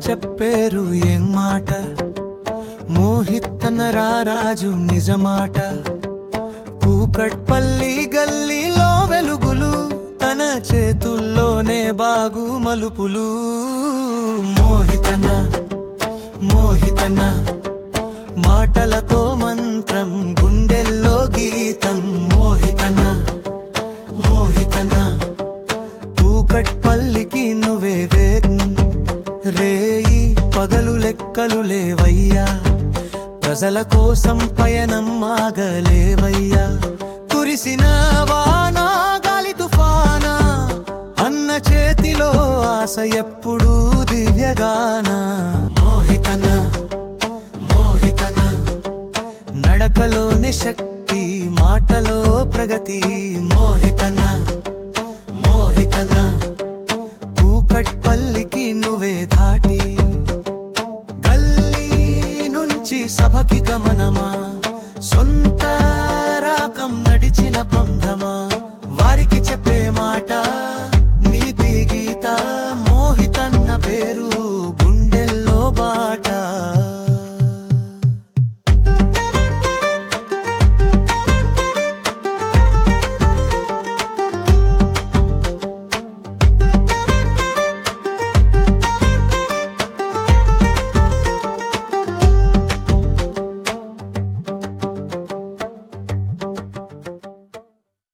చెప్పేరు ఏం మాట మోహిత్తన రారాజు నిజమాట కూకట్పల్లి గల్లీలో వెలుగులు తన చేతుల్లోనే బాగు మలుపులు మోహితన మోహితన మాటలతో మంత్రం గుండెల్లో గీతం మోహితన మోహితన కూకట్పల్లికి నువ్వే వేగం రేయి పగలు లెక్కలు లేవయ్యా ప్రజల కోసం పయనం ఆగలేవయ్యా కురిసిన వానా గాలి తుఫానా అన్న చేతిలో ఆశ ఎప్పుడూ దివ్యగాన మోహితన మోహితన నడకలోని శక్తి మాటలో ప్రగతి మోహితన మోహితన కూకట్పల్లికి నువ్వే ధాటి గల్లీ నుంచి సభకి గమనమా సొంత